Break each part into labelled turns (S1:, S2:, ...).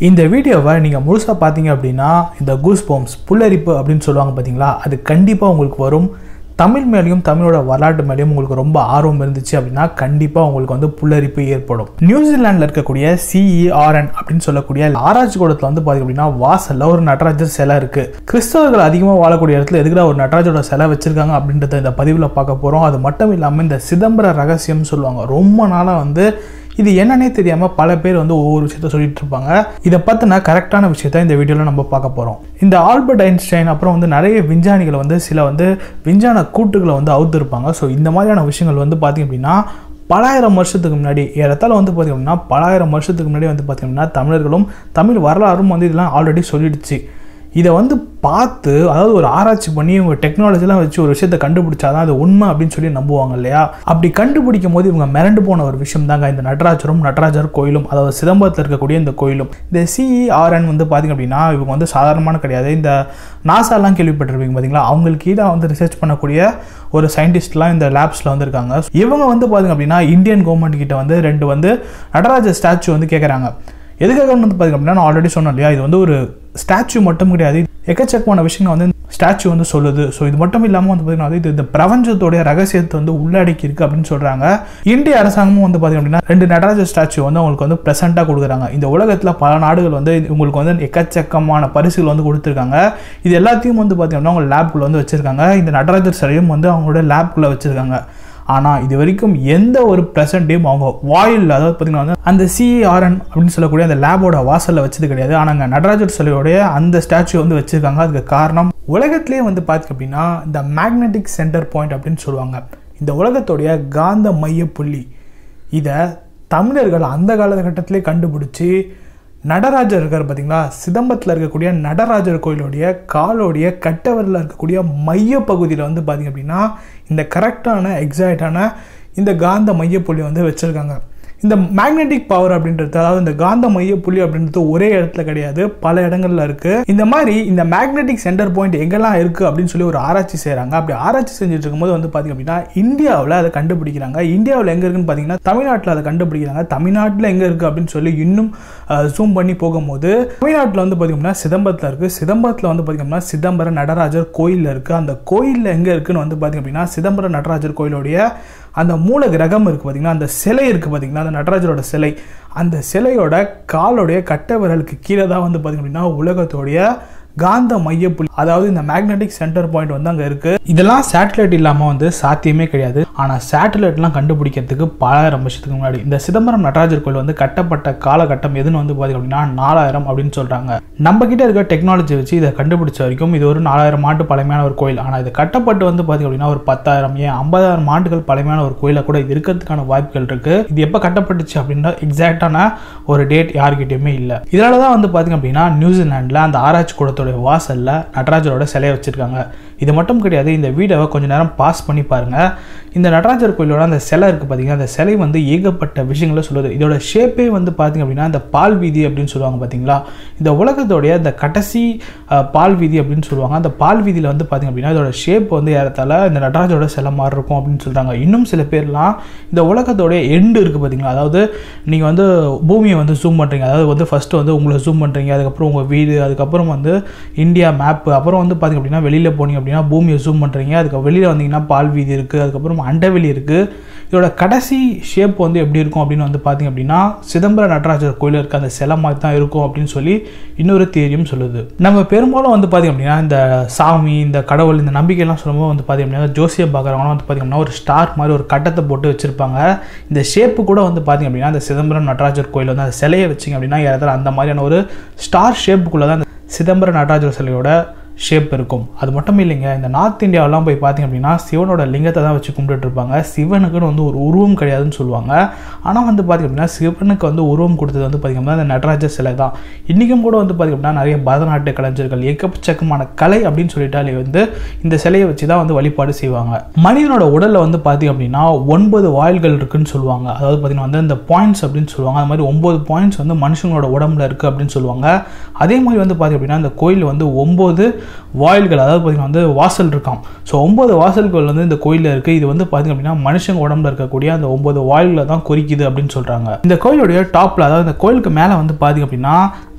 S1: இந்த வீடியோவை நீங்கள் முழுசாக பார்த்தீங்க அப்படின்னா இந்த கூஸ் போம்ஸ் புல்லரிப்பு அப்படின்னு சொல்லுவாங்க பார்த்தீங்களா அது கண்டிப்பாக உங்களுக்கு வரும் தமிழ் மேலேயும் தமிழோட வரலாற்று மேலேயும் உங்களுக்கு ரொம்ப ஆர்வம் இருந்துச்சு அப்படின்னா கண்டிப்பாக உங்களுக்கு வந்து புல்லரிப்பு ஏற்படும் நியூசிலாண்டில் இருக்கக்கூடிய சிஇஆர்என் அப்படின்னு சொல்லக்கூடிய ஆராய்ச்சி கூடத்தில் வந்து பார்த்தீங்க அப்படின்னா வாசல்ல ஒரு நடராஜர் சிலை இருக்கு கிறிஸ்தவர்கள் அதிகமாக வாழக்கூடிய இடத்துல எதுக்குடா ஒரு நடராஜரோட சிலை வச்சிருக்காங்க அப்படின்றத இந்த பதிவில் பார்க்க போகிறோம் அது மட்டும் இல்லாமல் இந்த சிதம்பர ரகசியம் சொல்லுவாங்க ரொம்ப நாளாக வந்து இது என்னன்னே தெரியாமல் பல பேர் வந்து ஒவ்வொரு விஷயத்த சொல்லிட்டு இருப்பாங்க இதை பற்றின கரெக்டான விஷயத்த இந்த வீடியோவில் நம்ம பார்க்க போகிறோம் இந்த ஆல்பர்ட் ஐன்ஸ்டைன் அப்புறம் வந்து நிறைய விஞ்ஞானிகள் வந்து சில வந்து விஞ்ஞான கூட்டுகளை வந்து அவுத்திருப்பாங்க ஸோ இந்த மாதிரியான விஷயங்கள் வந்து பார்த்திங்க அப்படின்னா பலாயிரம் வருஷத்துக்கு முன்னாடி ஏறத்தால வந்து பார்த்திங்க அப்படின்னா பலாயிரம் வருஷத்துக்கு முன்னாடி வந்து பார்த்திங்க அப்படின்னா தமிழர்களும் தமிழ் வரலாறும் வந்து இதெல்லாம் ஆல்ரெடி சொல்லிடுச்சு இதை வந்து பார்த்து அதாவது ஒரு ஆராய்ச்சி பண்ணி இவங்க டெக்னாலஜிலாம் வச்சு ஒரு விஷயத்தை கண்டுபிடிச்சாதான் அது உண்மை அப்படின்னு சொல்லி நம்புவாங்க இல்லையா அப்படி கண்டுபிடிக்கும் போது இவங்க மிரண்டு போன ஒரு விஷயம் தாங்க இந்த நடராஜரும் நடராஜர் கோயிலும் அதாவது சிதம்பரத்தில் இருக்கக்கூடிய இந்த கோயிலும் இந்த சிஇஆர்என் வந்து பார்த்திங்க அப்படின்னா இவங்க வந்து சாதாரணமான கிடையாது இந்த நாசாலாம் கேள்விப்பட்டிருப்பீங்க பார்த்தீங்களா அவங்களுக்கு கீழே வந்து ரிசர்ச் பண்ணக்கூடிய ஒரு சயின்டிஸ்ட்லாம் இந்த லேப்ஸில் வந்து இருக்காங்க இவங்க வந்து பார்த்திங்க அப்படின்னா இந்தியன் கவர்மெண்ட் கிட்ட வந்து ரெண்டு வந்து நடராஜர் ஸ்டாச்சு வந்து கேட்குறாங்க எதுக்காக வந்து பார்த்திங்க அப்படின்னா நான் ஆல்ரெடி சொன்னேன் இல்லையா இது வந்து ஒரு ஸ்டாச்சு மட்டும் கிடையாது எக்கச்சக்கமான விஷயங்கள் வந்து ஸ்டாச்சு வந்து சொல்லுது ஸோ இது மட்டும் இல்லாமல் வந்து பார்த்தீங்கன்னா இது இந்த பிரபஞ்சத்தோடைய ரகசியத்தை வந்து உள்ளடக்கி இருக்கு அப்படின்னு சொல்கிறாங்க இந்திய அரசாங்கமும் வந்து பார்த்தீங்க அப்படின்னா ரெண்டு நடராஜர் ஸ்டாச்சு வந்து அவங்களுக்கு வந்து ப்ரெசென்ட்டாக கொடுக்குறாங்க இந்த உலகத்தில் பல நாடுகள் வந்து உங்களுக்கு வந்து எக்கச்சக்கமான பரிசுகள் வந்து கொடுத்துருக்காங்க இது எல்லாத்தையும் வந்து பார்த்தீங்கன்னா அவங்க லேப்குள்ளே வந்து வச்சுருக்காங்க இந்த நடராஜர் சிலையும் வந்து அவங்களோட லேப்குள்ளே வச்சுருக்காங்க ஆனால் இது வரைக்கும் எந்த ஒரு ப்ரெசன்ட்டையும் அவங்க வாயில் அதாவது பார்த்தீங்கன்னா வந்து அந்த சிஆர்என் அப்படின்னு சொல்லக்கூடிய அந்த லேபோட வாசலில் வச்சது கிடையாது ஆனால் அங்கே நடராஜர் சிலையோடைய அந்த ஸ்டாச்சு வந்து வச்சுருக்காங்க அதுக்கு காரணம் உலகத்திலே வந்து பார்த்திங்க அப்படின்னா இந்த மேக்னெட்டிக் சென்டர் பாயிண்ட் அப்படின்னு சொல்லுவாங்க இந்த உலகத்துடைய காந்த மைய புள்ளி இதை தமிழர்கள் அந்த காலகட்டத்திலே கண்டுபிடிச்சி நடராஜர் இருக்கார் பார்த்தீங்களா சிதம்பரத்தில் இருக்கக்கூடிய நடராஜர் கோயிலுடைய காலோடைய கட்டவரில் இருக்கக்கூடிய மைய பகுதியில் வந்து பார்த்திங்க அப்படின்னா இந்த கரெக்டான எக்ஸாக்டான இந்த காந்த மையப்புள்ளி வந்து வச்சுருக்காங்க இந்த மேக்னெட்டிக் பவர் அப்படின்றது அதாவது இந்த காந்த மைய புள்ளி அப்படின்றது ஒரே இடத்துல கிடையாது பல இடங்கள்ல இருக்கு இந்த மாதிரி இந்த மேக்னெட்டிக் சென்டர் பாயிண்ட் எங்கெல்லாம் இருக்கு அப்படின்னு சொல்லி ஒரு ஆராய்ச்சி செய்யறாங்க அப்படி ஆராய்ச்சி செஞ்சுட்டு இருக்கும்போது வந்து பாத்தீங்க அப்படின்னா இந்தியாவில் அதை கண்டுபிடிக்கிறாங்க இந்தியாவில் எங்க இருக்குன்னு பாத்தீங்கன்னா தமிழ்நாட்டில் அதை கண்டுபிடிக்கிறாங்க தமிழ்நாட்டில் எங்க இருக்கு அப்படின்னு சொல்லி இன்னும் ஜூம் பண்ணி போகும்போது தமிழ்நாட்டில் வந்து பார்த்தீங்கன்னா சிதம்பரத்தில் இருக்கு சிதம்பரத்தில் வந்து பார்த்தீங்கன்னா சிதம்பரம் நடராஜர் கோயில் இருக்கு அந்த கோயிலில் எங்க இருக்குன்னு வந்து பார்த்தீங்க அப்படின்னா சிதம்பரம் நடராஜர் கோயிலுடைய அந்த மூல கிரகம் இருக்குது பார்த்தீங்கன்னா அந்த சிலை இருக்குது பார்த்தீங்கன்னா அந்த நடராஜரோட சிலை அந்த சிலையோட காலோடைய கட்ட விரலுக்கு கீழே தான் வந்து பார்த்திங்க அப்படின்னா உலகத்தோடைய காந்த மையப்புள்ளி அதாவது இந்த மேக்னெட்டிக் சென்டர் பாயிண்ட் வந்து அங்கே இருக்கு இதெல்லாம் சேட்டலைட் இல்லாமல் வந்து சாத்தியமே கிடையாது ஆனால் சேட்டலைட்லாம் கண்டுபிடிக்கிறதுக்கு பலாயிரம் வருஷத்துக்கு முன்னாடி இந்த சிதம்பரம் நடராஜர் கோயில் வந்து கட்டப்பட்ட காலகட்டம் எதுன்னு வந்து பார்த்தீங்க அப்படின்னா நாலாயிரம் அப்படின்னு சொல்றாங்க நம்ம கிட்ட இருக்க டெக்னாலஜி வச்சு இதை கண்டுபிடிச்ச வரைக்கும் இது ஒரு நாலாயிரம் ஆண்டு பழமையான ஒரு கோயில் ஆனால் இது கட்டப்பட்டு வந்து பார்த்தீங்க அப்படின்னா ஒரு பத்தாயிரம் ஏன் ஐம்பதாயிரம் ஆண்டுகள் பழமையான ஒரு கோயிலாக கூட இது இருக்கிறதுக்கான வாய்ப்புகள் இருக்கு இது எப்போ கட்டப்பட்டுச்சு அப்படின்னா எக்ஸாக்டான ஒரு டேட் யாருக்கிட்டையுமே இல்லை இதனால தான் வந்து பார்த்தீங்க அப்படின்னா நியூசிலாண்டில் அந்த ஆராய்ச்சி கூடத்தோட கோயிலோட வாசல்ல நடராஜரோட சிலையை வச்சிருக்காங்க இது மட்டும் கிடையாது இந்த வீடியோவை கொஞ்ச நேரம் பாஸ் பண்ணி பாருங்க இந்த நடராஜர் கோயிலோட அந்த சிலை இருக்குது பார்த்தீங்கன்னா அந்த சிலை வந்து ஏகப்பட்ட விஷயங்களை சொல்லுது இதோட ஷேப்பே வந்து பார்த்தீங்க அப்படின்னா இந்த பால் வீதி அப்படின்னு சொல்லுவாங்க பார்த்தீங்களா இந்த உலகத்தோடைய இந்த கடைசி பால் வீதி அப்படின்னு சொல்லுவாங்க அந்த பால் வீதியில் வந்து பார்த்தீங்க அப்படின்னா இதோட ஷேப் வந்து ஏறத்தால இந்த நடராஜரோட சிலை மாதிரி இருக்கும் அப்படின்னு சொல்கிறாங்க இன்னும் சில பேர்லாம் இந்த உலகத்தோடைய எண்டு இருக்குது பார்த்தீங்களா அதாவது நீங்கள் வந்து பூமியை வந்து ஜூம் பண்ணுறீங்க அதாவது வந்து ஃபஸ்ட்டு வந்து உங்களை ஜூம் பண்ணுறீங்க அதுக்கப்புறம் உங்கள் வீடு அதுக்கப்புறம் வந்து இந்தியா மேப்பு அப்புறம் வந்து பார்த்திங்க அப்படின்னா வெளியில் போனீங்க அப்படின்னா பூமியை ஜூம் பண்ணுறீங்க அதுக்கு வெளியில் வந்தீங்கன்னா பால் வீதி இருக்குது அதுக்கப்புறம் அண்டவெளி இருக்குது இதோட கடைசி ஷேப் வந்து எப்படி இருக்கும் அப்படின்னு வந்து பார்த்திங்க அப்படின்னா சிதம்பர நடராஜர் கோயில் இருக்க அந்த சிலை மாதிரி தான் இருக்கும் அப்படின்னு சொல்லி இன்னொரு தேரியும் சொல்லுது நம்ம பெரும்பாலும் வந்து பார்த்திங்க அப்படின்னா இந்த சாமி இந்த கடவுள் இந்த நம்பிக்கைலாம் சொல்லும்போது வந்து பார்த்திங்க அப்படின்னா ஜோசியம் பார்க்குறவங்களாம் வந்து பார்த்திங்க அப்படின்னா ஒரு ஸ்டார் மாதிரி ஒரு கட்டத்தை போட்டு வச்சுருப்பாங்க இந்த ஷேப்பு கூட வந்து பார்த்திங்க அப்படின்னா இந்த சிதம்பரம் நடராஜர் கோயில் வந்து அந்த சிலையை வச்சிங்க அப்படின்னா ஏதாவது அந்த மாதிரியான ஒரு ஸ்டார் ஷேப்புக்குள்ளே தான் அந்த சிதம்பரம் நடராஜர் சிலையோட ஷேப் இருக்கும் அது மட்டும் இல்லைங்க இந்த நார்த் இந்தியாவெல்லாம் போய் பார்த்தீங்க அப்படின்னா சிவனோட லிங்கத்தை தான் வச்சு கும்பிட்டுட்டு இருப்பாங்க சிவனுக்குன்னு வந்து ஒரு உருவம் கிடையாதுன்னு சொல்லுவாங்க ஆனால் வந்து பார்த்திங்க அப்படின்னா சிவனுக்கு வந்து உருவம் கொடுத்தது வந்து பார்த்திங்க அப்படின்னா அந்த நடராஜர் சிலை தான் இன்றைக்கும் கூட வந்து பார்த்திங்க அப்படின்னா நிறைய பரதநாட்டிய கலைஞர்கள் எக்கச்சக்கமான கலை அப்படின்னு சொல்லிட்டாலே வந்து இந்த சிலையை வச்சு தான் வந்து வழிபாடு செய்வாங்க மனிதனோட உடலில் வந்து பார்த்திங்க அப்படின்னா ஒன்பது வாயில்கள் இருக்குன்னு சொல்லுவாங்க அதாவது பார்த்திங்கன்னா வந்து இந்த பாயிண்ட்ஸ் அப்படின்னு சொல்லுவாங்க அது மாதிரி ஒம்பது பாயிண்ட்ஸ் வந்து மனுஷங்களோட உடம்புல இருக்குது அப்படின்னு சொல்லுவாங்க அதே மாதிரி வந்து பார்த்திங்க அப்படின்னா இந்த கோயில் வந்து ஒம்பது வாயில்கள் அதாவது பார்த்திங்கன்னா வந்து வாசல் இருக்காம் ஸோ ஒம்பது வாசல்கள் வந்து இந்த கோயிலில் இருக்குது இது வந்து பார்த்திங்க அப்படின்னா மனுஷங்க உடம்புல இருக்கக்கூடிய அந்த ஒம்பது வாயில்களை தான் குறிக்குது அப்படின்னு சொல்கிறாங்க இந்த கோயிலுடைய டாப்பில் அதாவது இந்த கோயிலுக்கு மேலே வந்து பார்த்திங்க அப்படின்னா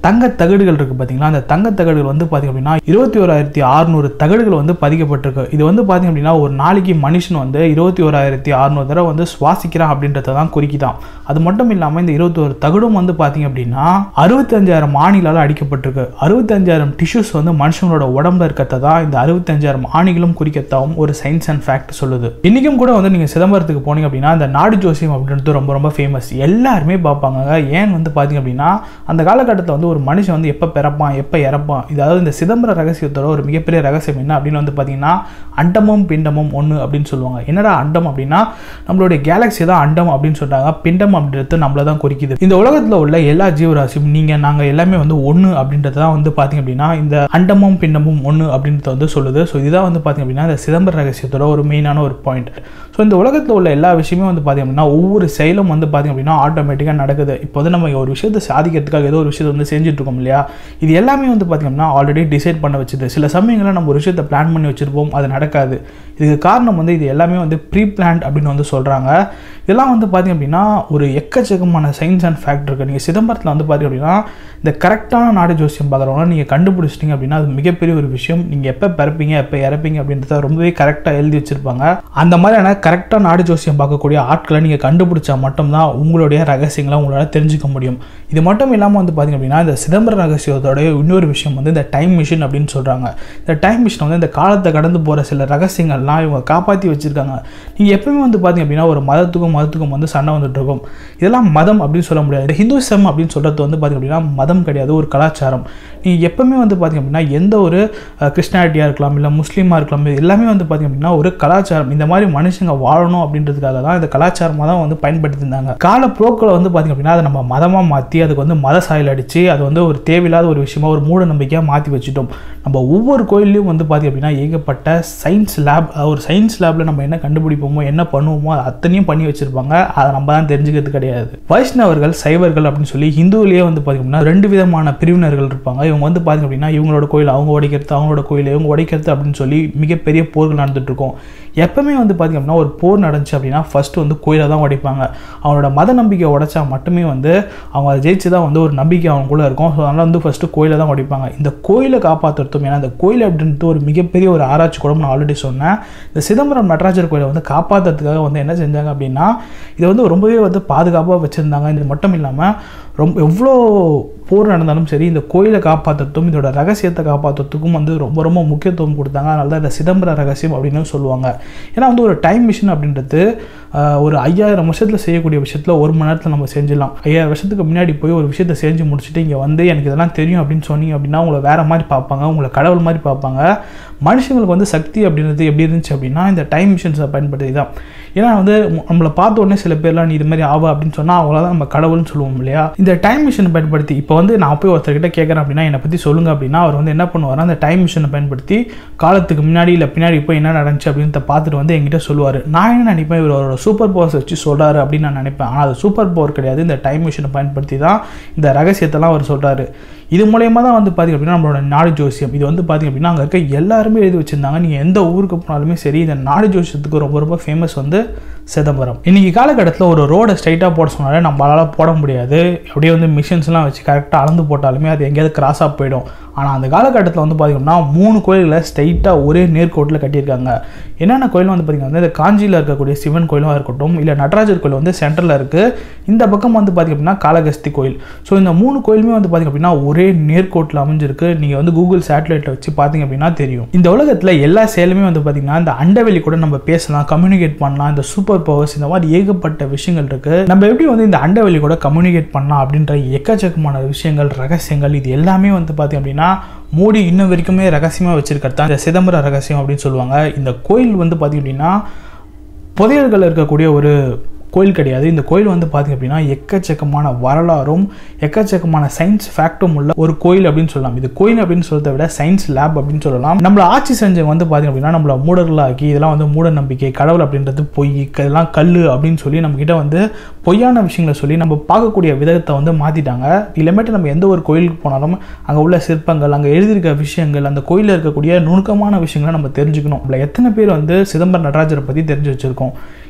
S1: தங்க தகடுகள் இருக்குது பார்த்தீங்களா அந்த தங்க தகடுகள் வந்து பார்த்திங்க அப்படின்னா இருபத்தி ஓராயிரத்தி அறுநூறு தகடுகள் வந்து பதிக்கப்பட்டிருக்கு இது வந்து பார்த்திங்க அப்படின்னா ஒரு நாளைக்கு மனுஷன் வந்து இருபத்தி ஓராயிரத்தி அறுநூறு தடவை வந்து சுவாசிக்கிறான் அப்படின்றத தான் குறிக்கிதான் அது மட்டும் இல்லாமல் இந்த இருபத்தி ஒரு தகடும் வந்து பார்த்திங்க அப்படின்னா அறுபத்தஞ்சாயிரம் ஆணிகளால் அடிக்கப்பட்டிருக்கு அறுபத்தஞ்சாயிரம் டிஷ்யூஸ் வந்து மனுஷங்களோட உடம்புல இருக்கிறத தான் இந்த அறுபத்தஞ்சாயிரம் ஆணிகளும் குறிக்கத்தாவும் ஒரு சயின்ஸ் அண்ட் ஃபேக்ட் சொல்லுது இன்றைக்கும் கூட வந்து நீங்கள் சிதம்பரத்துக்கு போனீங்க அப்படின்னா அந்த நாடு ஜோசியம் அப்படின்றது ரொம்ப ரொம்ப ஃபேமஸ் எல்லாருமே பார்ப்பாங்க ஏன் வந்து பார்த்தீங்க அப்படின்னா அந்த காலகட்டத்தில் வந்து ஒரு மனுஷன் வந்து எப்போ பிறப்பான் எப்போ இறப்பான் இதாவது இந்த சிதம்பர ரகசியத்தோட ஒரு மிகப்பெரிய ரகசியம் என்ன அப்படின்னு வந்து பார்த்தீங்கன்னா அண்டமும் பிண்டமும் ஒன்று அப்படின்னு சொல்லுவாங்க என்னடா அண்டம் அப்படின்னா நம்மளுடைய கேலக்ஸி தான் அண்டம் அப்படின்னு சொல்றாங்க பிண்டம் அப்படின்றது நம்மள தான் குறிக்குது இந்த உலகத்தில் உள்ள எல்லா ஜீவராசியும் நீங்கள் நாங்கள் எல்லாமே வந்து ஒன்று அப்படின்றது தான் வந்து பார்த்தீங்க அப்படின்னா இந்த அண்டமும் பிண்டமும் ஒன்று அப்படின்றத வந்து சொல்லுது ஸோ இதுதான் வந்து பார்த்தீங்க அப்படின்னா இந்த சிதம்பர ரகசியத்தோட ஒரு மெயினான ஒரு பாயிண்ட் ஸோ இந்த உலகத்தில் உள்ள எல்லா விஷயமே வந்து பார்த்தீங்க அப்படின்னா ஒவ்வொரு செயலும் வந்து பார்த்தீங்க அப்படின்னா ஆட்டோமேட்டிக்காக நடக்குது இப்போ வந்து நம்ம ஒரு விஷயத்தை சாதிக்கிறதுக்காக ஏதோ ஒரு விஷயத்தை வந்து செஞ்சுட்டு இருக்கோம் இல்லையா இது எல்லாமே வந்து பார்த்தீங்க அப்படின்னா ஆல்ரெடி டிசைட் பண்ண வச்சுது சில சமயங்களில் நம்ம ஒரு விஷயத்தை பிளான் பண்ணி வச்சிருப்போம் அது நடக்காது இதுக்கு காரணம் வந்து இது எல்லாமே வந்து ப்ரீ பிளான்ட் அப்படின்னு வந்து சொல்கிறாங்க இதெல்லாம் வந்து பார்த்தீங்க அப்படின்னா ஒரு எக்கச்சக்கமான சயின்ஸ் அண்ட் ஃபேக்ட் இருக்குது நீங்கள் சிதம்பரத்தில் வந்து பார்த்தீங்க அப்படின்னா இந்த கரெக்டான நாடு ஜோசியம் பார்க்குறவங்க நீங்கள் கண்டுபிடிச்சிட்டிங்க அப்படின்னா அது மிகப்பெரிய ஒரு விஷயம் நீங்கள் எப்போ பிறப்பீங்க எப்போ இறப்பீங்க அப்படின்றத ரொம்பவே கரெக்டாக எழுதி வச்சிருப்பாங்க அந்த மாதிரியான கரெக்டாக நாடு ஜோசியம் பார்க்கக்கூடிய ஆட்களை நீங்கள் கண்டுபிடிச்சா மட்டும்தான் உங்களுடைய ரகசியங்களை உங்களால் தெரிஞ்சுக்க முடியும் இது மட்டும் இல்லாமல் வந்து பார்த்தீங்க அப்படின்னா இந்த சிதம்பர ரகசியத்தோட இன்னொரு விஷயம் வந்து இந்த டைம் மிஷின் அப்படின்னு சொல்கிறாங்க இந்த டைம் மிஷின் வந்து இந்த காலத்தை கடந்து போகிற சில ரகசியங்கள்லாம் இவங்க காப்பாற்றி வச்சுருக்காங்க நீங்கள் எப்பவுமே வந்து பார்த்தீங்க அப்படின்னா ஒரு மதத்துக்கும் மதத்துக்கும் வந்து சண்டை வந்துட்டு இருக்கும் இதெல்லாம் மதம் அப்படின்னு சொல்ல முடியாது இந்த ஹிந்துசம் அப்படின்னு சொல்கிறது வந்து பார்த்தீங்க அப்படின்னா மதம் கிடையாது ஒரு கலாச்சாரம் நீங்கள் எப்பவுமே வந்து பார்த்தீங்க அப்படின்னா எந்த ஒரு கிறிஸ்டானிட்டியாக இருக்கலாம் இல்லை முஸ்லீமாக இருக்கலாம் இது எல்லாமே வந்து பார்த்தீங்க அப்படின்னா ஒரு கலாச்சாரம் இந்த மாதிரி மனுஷங்க வாழணும் அப்படின்றதுக்காக தான் இந்த கலாச்சாரமாக தான் வந்து பயன்படுத்தியிருந்தாங்க காலப்போக்கில் வந்து பார்த்தீங்க அப்படின்னா அதை நம்ம மதமாக மாற்றி அதுக்கு வந்து மத சாயல் அடித்து அது வந்து ஒரு தேவையில்லாத ஒரு விஷயமா ஒரு மூட நம்பிக்கையாக மாற்றி வச்சுட்டோம் நம்ம ஒவ்வொரு கோயிலையும் வந்து பார்த்தீங்க அப்படின்னா ஏகப்பட்ட சயின்ஸ் லேப் ஒரு சயின்ஸ் லேபில் நம்ம என்ன கண்டுபிடிப்போமோ என்ன பண்ணுவோமோ அது அத்தனையும் பண்ணி வச்சுருப்பாங்க அதை நம்ம தான் தெரிஞ்சுக்கிறது கிடையாது வைஷ்ணவர்கள் சைவர்கள் அப்படின்னு சொல்லி ஹிந்துவிலேயே வந்து பார்த்தீங்கன்னா ரெண்டு விதமான பிரிவினர்கள் இருப்பாங்க இவங்க வந்து பார்த்தீங்க அப்படின்னா இவங்களோட கோயில் அவங்க உடைக்கிறது அவங்களோட கோயில் இவங்க உடைக்கிறது அப்படின்னு சொல்லி மிகப்பெரிய போர்கள் நடந்துட்டு இருக்கும் எப்பவுமே வந்து பார்த்தீங்க அப்படின்னா ஒரு போர் நடந்துச்சு அப்படின்னா ஃபர்ஸ்ட் வந்து கோயிலை தான் உடைப்பாங்க அவங்களோட மத நம்பிக்கை உடைச்சா மட்டுமே வந்து அவங்க அதை ஜெயிச்சு தான் வந்து ஒரு நம்பிக்கை அவங்களுக்குள்ள இருக்கும் ஸோ அதனால் வந்து ஃபஸ்ட்டு கோயிலை தான் உடைப்பாங்க இந்த கோயிலை காப்பாற்றுறதும் ஏன்னா இந்த கோயில் அப்படின்றது ஒரு மிகப்பெரிய ஒரு ஆராய்ச்சி கூட நான் ஆல்ரெடி சொன்னேன் இந்த சிதம்பரம் நடராஜர் கோயிலை வந்து காப்பாற்றுறதுக்காக வந்து என்ன செஞ்சாங்க அப்படின்னா இதை வந்து ரொம்பவே வந்து பாதுகாப்பாக வச்சுருந்தாங்க இது மட்டும் இல்லாமல் ரொம்ப எவ்வளோ போர் நடந்தாலும் சரி இந்த கோயிலை காப்பாற்றுறதும் இதோட ரகசியத்தை காப்பாற்றுறதுக்கும் வந்து ரொம்ப ரொம்ப முக்கியத்துவம் கொடுத்தாங்க அதனால தான் இந்த சிதம்பர ரகசியம் அப்படின்னு சொல்லுவாங்க ஏன்னா வந்து ஒரு டைம் மிஷின் அப்படின்றது ஆஹ், ஒரு ஐயாயிரம் வருஷத்தில் செய்யக்கூடிய விஷயத்தில் ஒரு மணி நேரத்தில் நம்ம செஞ்சிடலாம் ஐயாயிரம் வருஷத்துக்கு முன்னாடி போய் ஒரு விஷயத்தை செஞ்சு முடிச்சுட்டு இங்கே வந்து எனக்கு இதெல்லாம் தெரியும் அப்படின்னு சொன்னீங்க அப்படின்னா உங்களை வேற மாதிரி பார்ப்பாங்க உங்களை கடவுள் மாதிரி பார்ப்பாங்க மனுஷங்களுக்கு வந்து சக்தி அப்படின்றது எப்படி இருந்துச்சு அப்படின்னா இந்த டைம் மிஷின்ஸை பயன்படுத்தி தான் ஏன்னா வந்து ம- நம்மளை பார்த்த உடனே சில பேர்லாம் நீ இது மாதிரி ஆவா அப்படின்னு சொன்னால் அவங்கள தான் நம்ம கடவுள்னு சொல்லுவோம் இல்லையா இந்த டைம் மிஷினை பயன்படுத்தி இப்போ வந்து நான் போய் ஒருத்தர்கிட்ட கேட்குறேன் அப்படின்னா என்னை பற்றி சொல்லுங்க அப்படின்னா அவர் வந்து என்ன பண்ணுவார் அந்த டைம் மிஷினை பயன்படுத்தி காலத்துக்கு முன்னாடி இல்லை பின்னாடி இப்போ என்ன நடந்துச்சு அப்படின்னு பார்த்துட்டு வந்து என்கிட்ட சொல்லுவார் நான் என்ன நினைப்பேன் இவர் அவரோட சூப்பர் பவர்ஸ் வச்சு சொல்கிறாரு அப்படின்னு நான் நினைப்பேன் ஆனால் அது சூப்பர் பவர் கிடையாது இந்த டைம் மிஷினை பயன்படுத்தி தான் இந்த ரகசியத்தெல்லாம் அவர் சொல்கிறாரு இது மூலயமா தான் வந்து பார்த்திங்க அப்படின்னா நம்மளோட நாடு ஜோசியம் இது வந்து பார்த்திங்க அப்படின்னா அங்கே இருக்க எல்லாருமே எழுதி வச்சிருந்தாங்க நீங்கள் எந்த ஊருக்கு போனாலுமே சரி இந்த நாடு ஜோசியத்துக்கு ரொம்ப ரொம்ப ஃபேமஸ் வந்து சிதம்பரம் இன்னைக்கு காலகட்டத்தில் ஒரு ரோடை ஸ்ட்ரைட்டாக போட சொன்னாலே நம்மளால் போட முடியாது அப்படியே வந்து மிஷின்ஸ்லாம் வச்சு கரெக்டாக அளந்து போட்டாலுமே அது எங்கேயாவது கிராஸாக போயிடும் ஆனால் அந்த காலகட்டத்தில் வந்து பார்த்திங்கன்னா மூணு கோயில்களை ஸ்ட்ரைட்டாக ஒரே நேர்கோட்டில் கட்டியிருக்காங்க என்னென்ன கோயில் வந்து பார்த்திங்கன்னா இந்த காஞ்சியில் இருக்கக்கூடிய சிவன் கோயிலும் இருக்கட்டும் இல்லை நடராஜர் கோயில் வந்து சென்டரில் இருக்குது இந்த பக்கம் வந்து பார்த்திங்க அப்படின்னா காளகஸ்தி கோயில் ஸோ இந்த மூணு கோயிலுமே வந்து பார்த்திங்க அப்படின்னா ஒரே நேர்கோட்டில் அமைஞ்சிருக்கு நீங்கள் வந்து கூகுள் சேட்டலைட்டில் வச்சு பார்த்தீங்க அப்படின்னா தெரியும் இந்த உலகத்தில் எல்லா செயலுமே வந்து பார்த்திங்கன்னா இந்த அண்டவெளி கூட நம்ம பேசலாம் கம்யூனிகேட் பண்ணலாம் இந்த சூப்பர் பவர்ஸ் இந்த மாதிரி ஏகப்பட்ட விஷயங்கள் இருக்குது நம்ம எப்படி வந்து இந்த அண்டவெளி கூட கம்யூனிகேட் பண்ணலாம் அப்படின்ற எக்கச்சக்கமான விஷயங்கள் ரகசியங்கள் இது எல்லாமே வந்து பார்த்திங்க அப்படின்னா மோடி இன்னும் வரைக்குமே ரகசியமாக வச்சிருக்கிறது தான் இந்த சிதம்பர ரகசியம் அப்படின்னு சொல்லுவாங்க இந்த கோயில் வந்து பார்த்திங்க அப்படின்னா புதையல்கள் இருக்கக்கூடிய ஒரு கோயில் கிடையாது இந்த கோயில் வந்து பார்த்திங்க அப்படின்னா எக்கச்சக்கமான வரலாறும் எக்கச்சக்கமான சயின்ஸ் ஃபேக்டும் உள்ள ஒரு கோயில் அப்படின்னு சொல்லலாம் இது கோயில் அப்படின்னு சொல்றதை விட சயின்ஸ் லேப் அப்படின்னு சொல்லலாம் நம்மள ஆட்சி செஞ்சவங்க வந்து பார்த்திங்க அப்படின்னா நம்மள மூடர்களாக்கி இதெல்லாம் வந்து மூட நம்பிக்கை கடவுள் அப்படின்றது பொய் இதெல்லாம் கல் அப்படின்னு சொல்லி நம்மக்கிட்ட வந்து பொய்யான விஷயங்களை சொல்லி நம்ம பார்க்கக்கூடிய விதத்தை வந்து மாற்றிட்டாங்க இனிமேட்டு நம்ம எந்த ஒரு கோயிலுக்கு போனாலும் அங்கே உள்ள சிற்பங்கள் அங்கே எழுதியிருக்க விஷயங்கள் அந்த கோயிலில் இருக்கக்கூடிய நுணுக்கமான விஷயங்களை நம்ம தெரிஞ்சுக்கணும் நம்மள எத்தனை பேர் வந்து சிதம்பரம் நடராஜரை பற்றி தெரிஞ்சு வச்சுருக்கோம்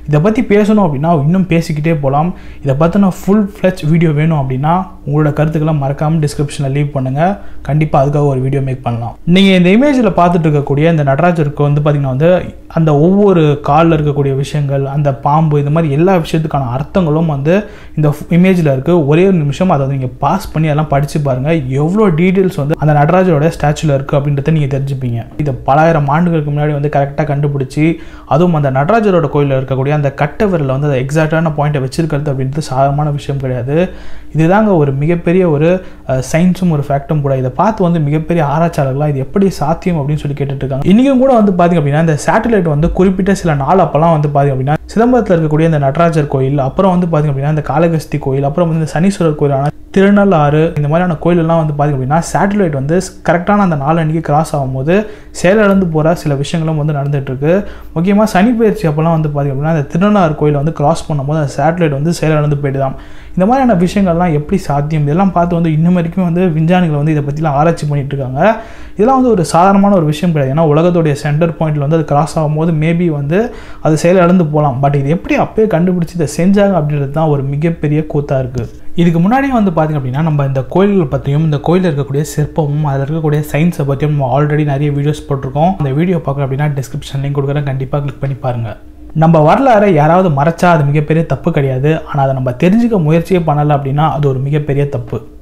S1: இதை பற்றி பேசணும் அப்படின்னா இன்னும் பேசிக்கிட்டே போகலாம் இதை பற்றின ஃபுல் ஃப்ளெச் வீடியோ வேணும் அப்படின்னா உங்களோட கருத்துக்களை மறக்காமல் டிஸ்கிரிப்ஷனில் லீவ் பண்ணுங்கள் கண்டிப்பாக அதுக்காக ஒரு வீடியோ மேக் பண்ணலாம் நீங்கள் இந்த இமேஜில் பார்த்துட்டு இருக்கக்கூடிய இந்த நடராஜருக்கு வந்து பார்த்திங்கன்னா வந்து அந்த ஒவ்வொரு காலில் இருக்கக்கூடிய விஷயங்கள் அந்த பாம்பு இந்த மாதிரி எல்லா விஷயத்துக்கான அர்த்தங்களும் வந்து இந்த இமேஜில் இருக்குது ஒரே ஒரு நிமிஷம் அதை வந்து நீங்கள் பாஸ் பண்ணி அதெல்லாம் படித்து பாருங்கள் எவ்வளோ டீட்டெயில்ஸ் வந்து அந்த நடராஜரோட ஸ்டாச்சுவில் இருக்குது அப்படின்றத நீங்கள் தெரிஞ்சுப்பீங்க இது பலாயிரம் ஆண்டுகளுக்கு முன்னாடி வந்து கரெக்டாக கண்டுபிடிச்சி அதுவும் அந்த நடராஜரோட கோயிலில் இருக்கக்கூடிய அந்த கட்ட விரலில் வந்து அந்த எக்ஸாக்டான பாயிண்ட்டை வச்சிருக்கிறது அப்படின்றது சாதாரணமான விஷயம் கிடையாது இதுதாங்க ஒரு மிகப்பெரிய ஒரு சயின்ஸும் ஒரு ஃபேக்டும் கூட இதை பார்த்து வந்து மிகப்பெரிய ஆராய்ச்சியாளர்களாக இது எப்படி சாத்தியம் அப்படின்னு சொல்லி கேட்டுட்டு இருக்காங்க இன்றைக்கும் கூட வந்து பார்த்திங்க அப்படின்னா இந்த சேட்டலைட் வந்து குறிப்பிட்ட சில நாள் அப்போல்லாம் வந்து பார்த்திங்க அப்படின்னா சிதம்பரத்தில் இருக்கக்கூடிய இந்த நடராஜர் கோயில் அப்புறம் வந்து பார்த்திங்க அப்படின்னா இந்த காளகஸ்தி கோயில் அப்புறம் வந்து இந்த சனீஸ்வரர் கோயிலான திருநள்ளாறு இந்த மாதிரியான கோயிலெல்லாம் வந்து பார்த்திங்க அப்படின்னா சேட்டலைட் வந்து கரெக்டான அந்த நாலு அன்றைக்கி கிராஸ் ஆகும்போது செயலிழந்து போகிற சில விஷயங்களும் வந்து நடந்துகிட்ருக்கு முக்கியமாக சனி பயிற்சி அப்போல்லாம் வந்து பார்த்திங்க அப்படின்னா அந்த திருநள்ளாறு கோயிலை வந்து கிராஸ் பண்ணும்போது அந்த சேட்டலைட் வந்து செயலிழந்து போயிடுதான் இந்த மாதிரியான விஷயங்கள்லாம் எப்படி சாத்தியம் இதெல்லாம் பார்த்து வந்து இன்னும் வரைக்கும் வந்து விஞ்ஞானிகள் வந்து இதை பற்றிலாம் ஆராய்ச்சி பண்ணிட்டு இருக்காங்க இதெல்லாம் வந்து ஒரு சாதாரணமான ஒரு விஷயம் கிடையாது ஏன்னா உலகத்துடைய சென்டர் பாயிண்ட்டில் வந்து அது கிராஸ் ஆகும்போது மேபி வந்து அது செயலிழந்து போகலாம் பட் இது எப்படி அப்பயே கண்டுபிடிச்சி இதை செஞ்சாங்க அப்படின்றது தான் ஒரு மிகப்பெரிய கூத்தாக இருக்குது இதுக்கு முன்னாடியே வந்து பார்த்திங்க அப்படின்னா நம்ம இந்த கோயில்களை பற்றியும் இந்த கோயிலில் இருக்கக்கூடிய சிற்பமும் அதில் இருக்கக்கூடிய சயின்ஸை பற்றியும் நம்ம ஆல்ரெடி நிறைய வீடியோஸ் போட்டிருக்கோம் அந்த வீடியோ பார்க்கணும் அப்படின்னா டிஸ்கிரிப்ஷன் லிங்க் கொடுக்குறேன் கண்டிப்பாக கிளிக் பண்ணி பாருங்கள் நம்ம வரலாறை யாராவது மறைச்சா அது மிகப்பெரிய தப்பு கிடையாது ஆனால் அதை நம்ம தெரிஞ்சுக்க முயற்சியே பண்ணலை அப்படின்னா அது ஒரு மிகப்பெரிய தப்பு